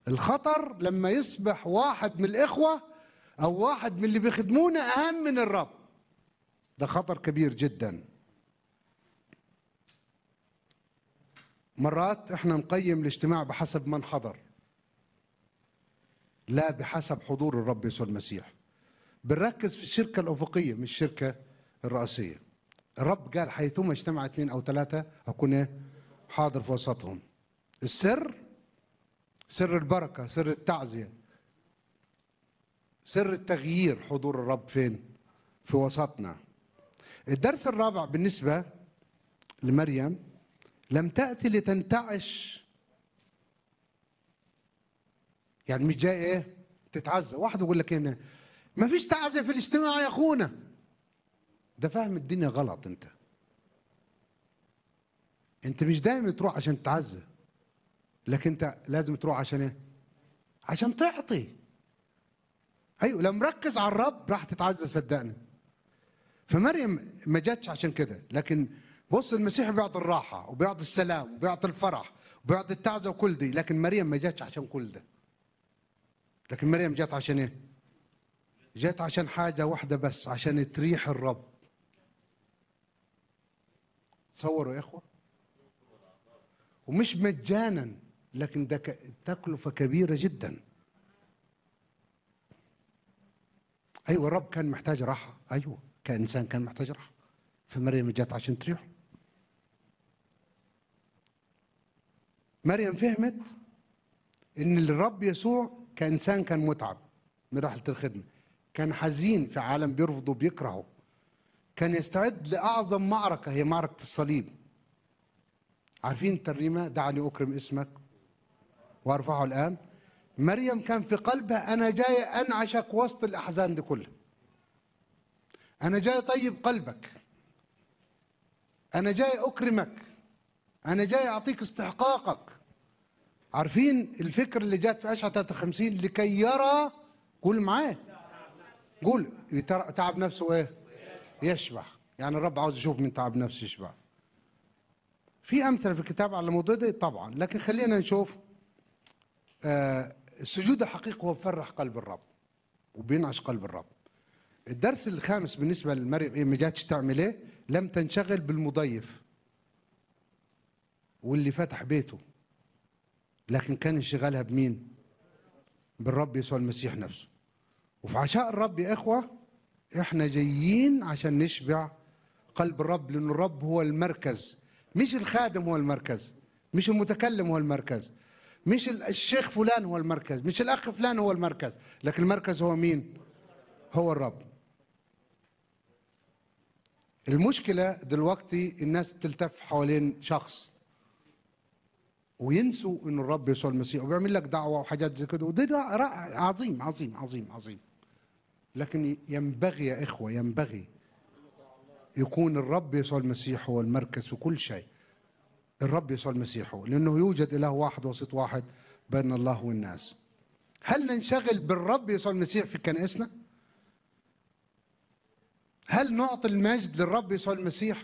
الخطر لما يصبح واحد من الإخوة أو واحد من اللي بيخدمونا أهم من الرب ده خطر كبير جدا مرات احنا نقيم الاجتماع بحسب من حضر لا بحسب حضور الرب يسوع المسيح بنركز في الشركة الأفقية مش الشركة الرئيسية الرب قال حيثما اجتمع اثنين أو ثلاثة أكون إيه؟ حاضر في وسطهم السر سر البركة سر التعزية سر التغيير حضور الرب فين في وسطنا الدرس الرابع بالنسبة لمريم لم تأتي لتنتعش يعني مش جاي ايه تتعزى واحد يقول لك هنا ما فيش تعزية في الاجتماع يا اخونا ده فاهم الدنيا غلط انت انت مش دايما تروح عشان تتعزى لكن انت لازم تروح عشان ايه عشان تعطي ايوه لو مركز على الرب راح تتعزى صدقني فمريم ما جاتش عشان كده لكن بص المسيح بيعطي الراحه وبيعطي السلام وبيعطي الفرح وبيعطي التعزى وكل دي لكن مريم ما جاتش عشان كل ده لكن مريم جات عشان ايه جات عشان حاجه واحده بس عشان تريح الرب تصوروا يا اخوه ومش مجانا لكن ده ك- تكلفه كبيره جدا ايوه الرب كان محتاج راحه ايوه كانسان كان محتاج راحه فمريم جات عشان تريحه مريم فهمت ان الرب يسوع كانسان كان متعب من رحله الخدمه كان حزين في عالم بيرفضه وبيكرهه كان يستعد لاعظم معركه هي معركه الصليب عارفين الترنيمه دعني اكرم اسمك وارفعه الان مريم كان في قلبها انا جاي انعشك وسط الاحزان دي كلها انا جاي طيب قلبك انا جاي اكرمك انا جاي اعطيك استحقاقك عارفين الفكر اللي جات في اشعه 53 لكي يرى قول معاه قول يتر- تعب نفسه ايه يشبع يعني الرب عاوز يشوف من تعب نفسه يشبع في امثله في الكتاب على الموضوع ده طبعا لكن خلينا نشوف آه السجود الحقيقي هو بفرح قلب الرب وبينعش قلب الرب الدرس الخامس بالنسبه لمريم إيه ما جاتش تعمل ايه لم تنشغل بالمضيف واللي فتح بيته لكن كان انشغالها بمين بالرب يسوع المسيح نفسه وفي عشاء الرب يا اخوه احنا جايين عشان نشبع قلب الرب لان الرب هو المركز مش الخادم هو المركز مش المتكلم هو المركز مش ال- الشيخ فلان هو المركز مش الاخ فلان هو المركز لكن المركز هو مين هو الرب المشكلة دلوقتي الناس بتلتف حوالين شخص وينسوا ان الرب يسوع المسيح وبيعمل لك دعوة وحاجات زي كده وده رائع- رائع- عظيم عظيم عظيم عظيم لكن ينبغي يا إخوة ينبغي يكون الرب يسوع المسيح هو المركز في كل شيء الرب يسوع المسيح هو لأنه يوجد إله واحد وسط واحد بين الله والناس هل ننشغل بالرب يسوع المسيح في كنائسنا؟ هل نعطي المجد للرب يسوع المسيح؟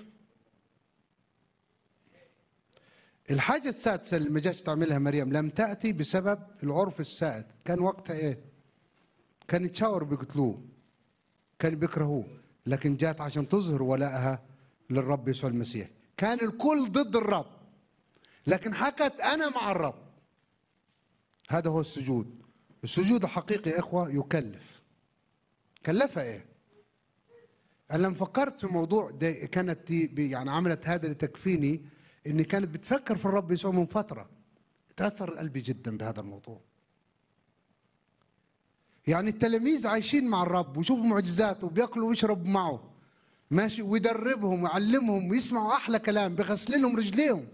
الحاجة السادسة اللي ما جاتش تعملها مريم لم تأتي بسبب العرف السائد، كان وقتها إيه؟ كان يتشاور بيقتلوه كان بيكرهوه لكن جات عشان تظهر ولائها للرب يسوع المسيح كان الكل ضد الرب لكن حكت أنا مع الرب هذا هو السجود السجود الحقيقي يا إخوة يكلف كلفها إيه؟ انا لما فكرت في موضوع ده كانت دي ب- يعني عملت هذا لتكفيني اني كانت بتفكر في الرب يسوع من فتره تاثر قلبي جدا بهذا الموضوع يعني التلاميذ عايشين مع الرب ويشوفوا معجزاته وبياكلوا ويشربوا معه ماشي ويدربهم ويعلمهم ويسمعوا احلى كلام بيغسل لهم رجليهم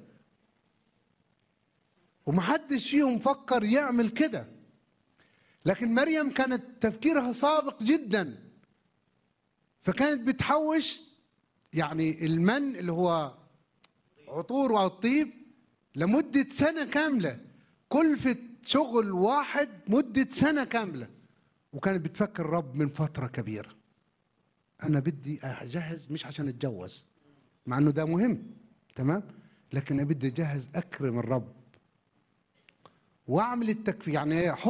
ومحدش فيهم فكر يعمل كده لكن مريم كانت تفكيرها سابق جدا فكانت بتحوش يعني المن اللي هو عطور او الطيب لمدة سنة كاملة كلفة شغل واحد مدة سنة كاملة وكانت بتفكر الرب من فترة كبيرة أنا بدي أجهز مش عشان أتجوز مع إنه ده مهم تمام لكن أنا بدي أجهز أكرم الرب واعمل التكفير يعني ايه